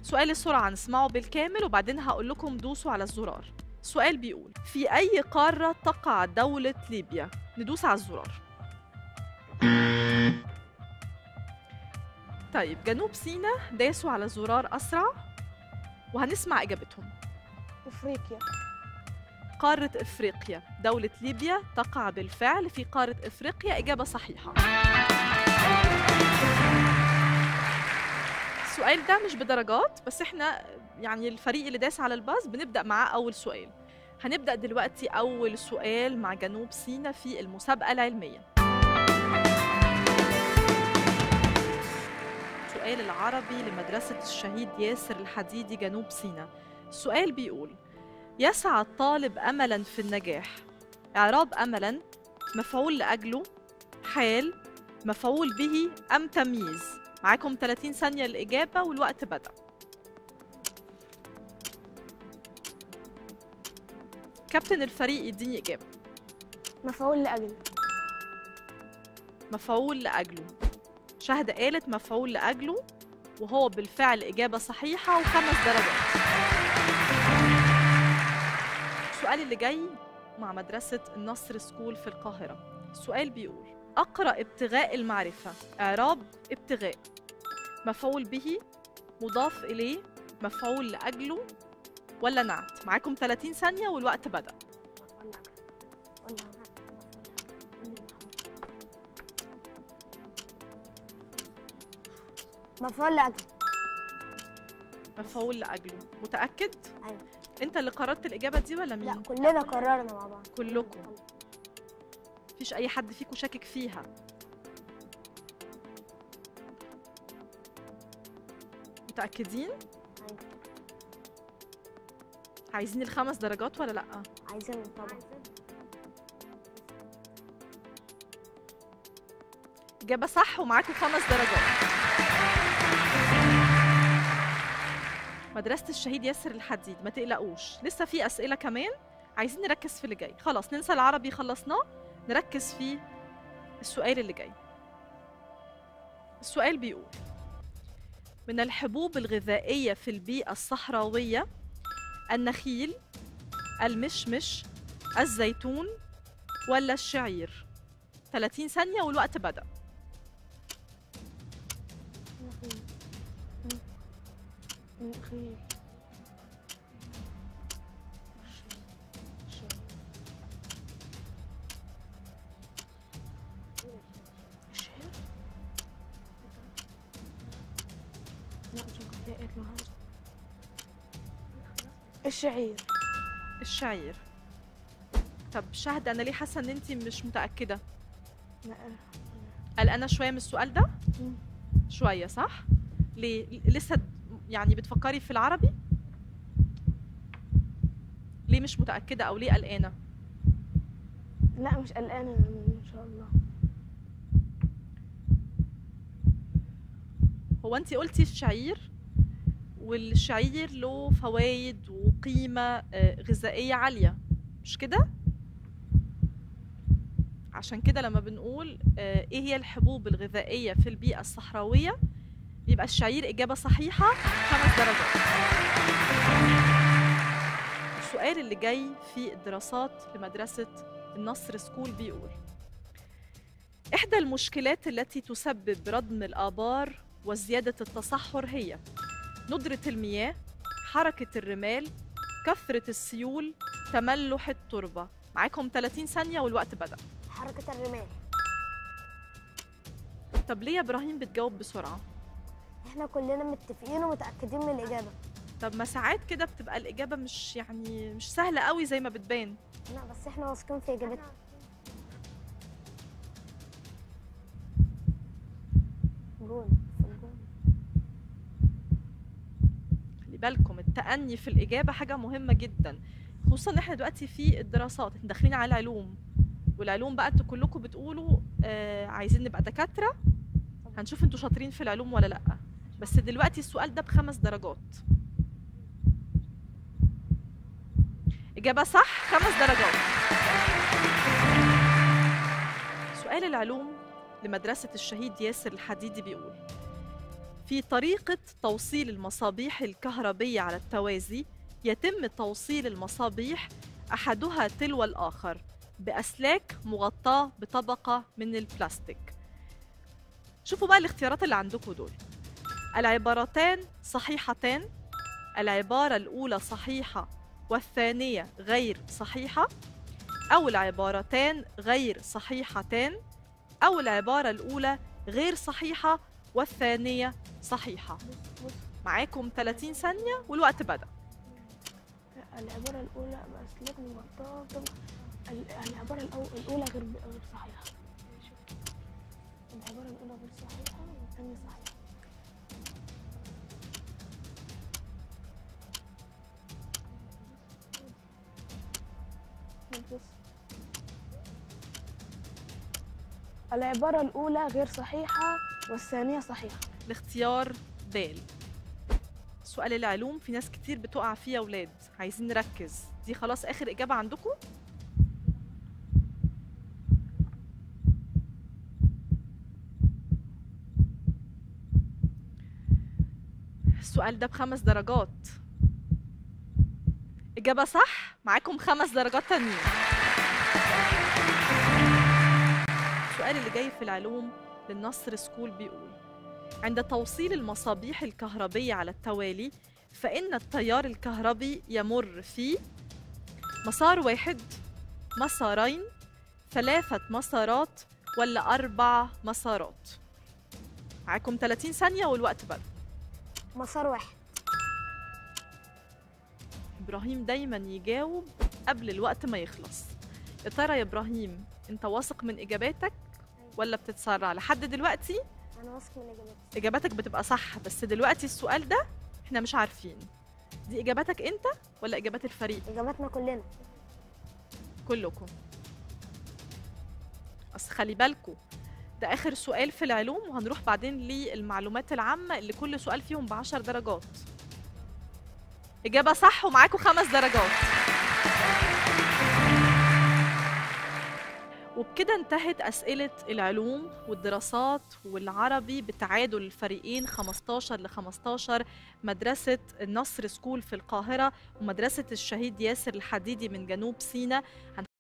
سؤال السرعة نسمعه بالكامل وبعدين هقول لكم دوسوا على الزرار السؤال بيقول في أي قارة تقع دولة ليبيا؟ ندوس على الزرار طيب جنوب سيناء داسوا على الزرار أسرع وهنسمع إجابتهم افريقيا قارة إفريقيا دولة ليبيا تقع بالفعل في قارة إفريقيا إجابة صحيحة السؤال ده مش بدرجات بس احنا يعني الفريق اللي داس على الباص بنبدأ معاه أول سؤال هنبدأ دلوقتي أول سؤال مع جنوب سيناء في المسابقة العلمية السؤال العربي لمدرسة الشهيد ياسر الحديدي جنوب سيناء السؤال بيقول يسعى الطالب أملا في النجاح إعراب أملا مفعول لأجله حال مفعول به أم تمييز معاكم 30 ثانية الإجابة والوقت بدأ كابتن الفريق يديني إجابة مفعول لاجل مفعول لأجله شهد قالت مفعول لأجله وهو بالفعل إجابة صحيحة وخمس درجات السؤال اللي جاي مع مدرسة النصر سكول في القاهرة السؤال بيقول أقرأ ابتغاء المعرفة إعراب ابتغاء مفعول به مضاف إليه مفعول لأجله ولا نعت معاكم 30 ثانية والوقت بدأ مفعول لاجل مفعول لأجله متأكد؟ أيوة. أنت اللي قررت الإجابة دي ولا لا مين؟ كلنا قررنا مع بعض كلكم. مفيش أي حد فيكم شاكك فيها متأكدين؟ عايزين الخمس درجات ولا لأ؟ عايزين طبعا إجابة صح ومعاكم خمس درجات مدرسة الشهيد ياسر الحديد ما تقلقوش لسه في أسئلة كمان عايزين نركز في اللي جاي خلاص ننسى العربي خلصناه نركز في السؤال اللي جاي السؤال بيقول من الحبوب الغذائية في البيئة الصحراوية النخيل المشمش الزيتون ولا الشعير 30 ثانية والوقت بدأ نخيل الشعير الشعير طب شهد انا ليه حاسه ان انت مش متاكده لا قلقانه شويه من السؤال ده مم. شويه صح ليه لسه يعني بتفكري في العربي ليه مش متاكده او ليه قلقانه لا مش قلقانة ان شاء الله هو انت قلتي الشعير والشعير له فوائد وقيمه آه، غذائيه عاليه مش كده عشان كده لما بنقول آه، ايه هي الحبوب الغذائيه في البيئه الصحراويه يبقى الشعير اجابه صحيحه خمس درجات السؤال اللي جاي في الدراسات لمدرسه النصر سكول بيقول احدى المشكلات التي تسبب ردم الابار وزياده التصحر هي ندره المياه حركه الرمال كثره السيول تملح التربه معاكم 30 ثانيه والوقت بدا حركة الرمال طب ليه يا ابراهيم بتجاوب بسرعه احنا كلنا متفقين ومتأكدين من الإجابة طب ما ساعات كده بتبقى الاجابه مش يعني مش سهله قوي زي ما بتبان لا بس احنا واثقين في إجابتنا جون في الجون خلي بالكم التأني في الإجابة حاجة مهمة جدا خصوصا إن إحنا دلوقتي في الدراسات إحنا داخلين على العلوم والعلوم بقى انتوا كلكم بتقولوا آه عايزين نبقى دكاترة هنشوف انتوا شاطرين في العلوم ولا لأ بس دلوقتي السؤال ده بخمس درجات إجابة صح خمس درجات سؤال العلوم لمدرسة الشهيد ياسر الحديدي بيقول في طريقة توصيل المصابيح الكهربية على التوازي يتم توصيل المصابيح أحدها تلو الآخر بأسلاك مغطاة بطبقة من البلاستيك شوفوا بقى الاختيارات اللي عندكم دول العبارتان صحيحتان العبارة الأولى صحيحة والثانية غير صحيحة أو العبارتان غير صحيحتان أو العبارة الأولى غير صحيحة والثانية صحيحة بص بص معاكم 30 ثانية والوقت بدأ العبارة الأولى بأسلاك مغطاة طب ال- العبارة الأو- الأولى غير غير صحيحة العبارة الأولى غير صحيحة والثانية صحيحة بص العبارة الأولى غير صحيحة والثانية صحيحة الاختيار د سؤال العلوم في ناس كتير بتقع فيه يا ولاد عايزين نركز دي خلاص آخر إجابة عندكم السؤال ده بخمس درجات إجابة صح معاكم خمس درجات تانيين السؤال اللي جاي في العلوم للنصر سكول بيقول عند توصيل المصابيح الكهربية على التوالي فإن التيار الكهربي يمر في مسار واحد مسارين ثلاثة مسارات ولا أربع مسارات معاكم 30 ثانية والوقت بدأ مسار واحد إبراهيم دايما يجاوب قبل الوقت ما يخلص يا ترى يا إبراهيم أنت واثق من إجاباتك ولا بتتسرع لحد دلوقتي أنا واثق من إجابتي اجاباتك بتبقى صح بس دلوقتي السؤال ده احنا مش عارفين دي اجاباتك انت ولا اجابات الفريق إجابتنا كلنا كلكم بس خلي بالكم ده اخر سؤال في العلوم وهنروح بعدين للمعلومات العامه اللي كل سؤال فيهم بعشر درجات اجابه صح ومعاكم خمس درجات وبكده انتهت أسئلة العلوم والدراسات والعربي بتعادل الفريقين 15 ل 15 مدرسة النصر سكول في القاهرة ومدرسة الشهيد ياسر الحديدي من جنوب سيناء